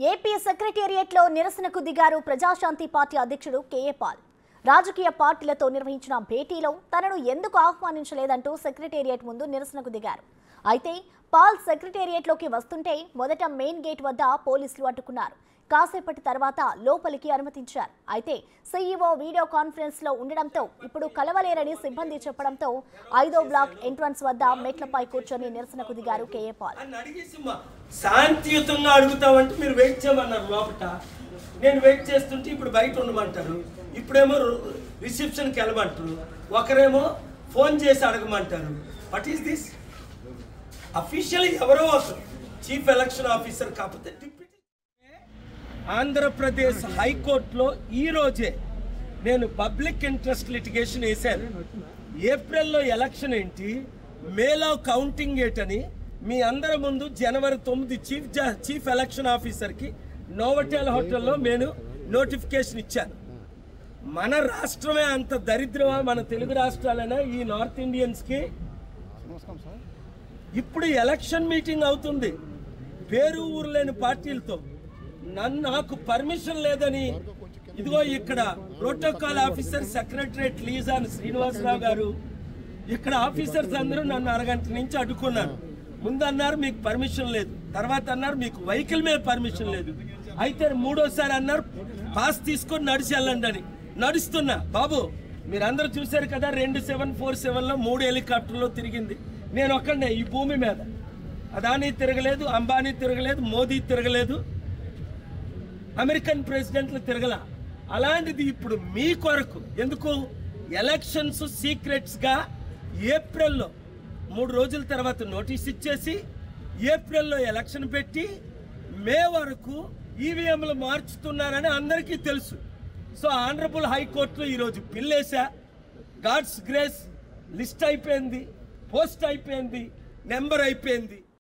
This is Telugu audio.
ఏపీ సెక్రటేరియట్లో నిరసనకు దిగారు ప్రజాశాంతి పార్టీ అధ్యక్షుడు కేఏ పాల్ రాజకీయ పార్టీలతో నిర్వహించిన భేటీలో తనను ఎందుకు ఆహ్వానించలేదంటూ సెక్రటేరియట్ ముందు నిరసనకు దిగారు అయితే పాల్ సెక్రటేరియట్లోకి వస్తుంటే మొదట మెయిన్ గేట్ వద్ద పోలీసులు అడ్డుకున్నారు కాసేపటి తర్వాత లోపలికి అనుమతించారు అయితే సీఈఓ వీడియో కాన్ఫరెన్స్ లో ఉండడంతో ఇప్పుడు కలవలేరని సిబ్బంది చెప్పడంతో ఐదో బ్లాక్ ఎంట్రన్స్ వద్ద మెట్లపై కూర్చొని నిరసనకు దిగారు కేఏ పాల్ అని అడిగేసి మా శాంతియుతంగా అడుగుతామంటే మీరు వెయిట్ చేయమన్నారు లోపట నేను వెయిట్ చేస్తుంటే ఇప్పుడు బయట ఉండమంటారు ఇప్పుడేమో రిసెప్షన్కి వెళ్ళమంటారు ఒకరేమో ఫోన్ చేసి అడగమంటారు వాట్ ఈస్ దిస్ అఫీషియల్ ఎవరో ఒకరు చీఫ్ ఎలక్షన్ ఆఫీసర్ కాకపోతే డిప్యూటీ ఆంధ్రప్రదేశ్ హైకోర్టులో ఈ రోజే నేను పబ్లిక్ ఇంట్రెస్ట్ లిటిగేషన్ వేశాను ఏప్రిల్లో ఎలక్షన్ ఏంటి మేలో కౌంటింగ్ ఏంటని మీ అందరి ముందు జనవరి తొమ్మిది చీఫ్ జ- చీఫ్ ఎలక్షన్ ఆఫీసర్కి నోవటెల్ హోటల్లో నేను నోటిఫికేషన్ ఇచ్చాను మన రాష్ట్రమే అంత దరిద్రమా మన తెలుగు రాష్ట్రాలైనా ఈ నార్త్ ఇండియన్స్కి ఇప్పుడు ఎలక్షన్ మీటింగ్ అవుతుంది పేరు ఊరు లేని పార్టీలతో నన్ను నాకు పర్మిషన్ లేదని ఇదిగో ఇక్కడ protocol officer secretariat liaison Srinivasarao garu ఇక్కడ ఆఫీసర్స్ అందరూ నన్ను అరగంట నుంచి అడ్డుకున్నారు ముందు అన్నారు మీకు పర్మిషన్ లేదు తర్వాత అన్నారు మీకు వెహికల్ మీద పర్మిషన్ లేదు అయితే మూడోసారి అన్నారు పాస్ తీసుకొని నడిచి వెళ్ళండి అని నడుస్తున్నా బాబు మీరందరూ చూశారు కదా రెండు సెవెన్ ఫోర్ సెవెన్లో మూడు హెలికాప్టర్లో తిరిగింది నేను ఒక్కడే ఈ భూమి మీద అదానీ తిరగలేదు అంబానీ తిరగలేదు మోదీ తిరగలేదు అమెరికన్ ప్రెసిడెంట్లు తిరగల అలాంటిది ఇప్పుడు మీ కొరకు ఎందుకు ఎలక్షన్స్ సీక్రెట్స్గా ఏప్రిల్లో మూడు రోజుల తర్వాత నోటీస్ ఇచ్చేసి ఏప్రిల్లో ఎలక్షన్ పెట్టి మే వరకు ఈవీఎంలు మార్చుతున్నారని అందరికీ తెలుసు సో ఆనరబుల్ హైకోర్టులో ఈరోజు పిల్లేసా గాడ్స్ గ్రేస్ లిస్ట్ అయిపోయింది పోస్ట్ అయిపోయింది నెంబర్ అయిపోయింది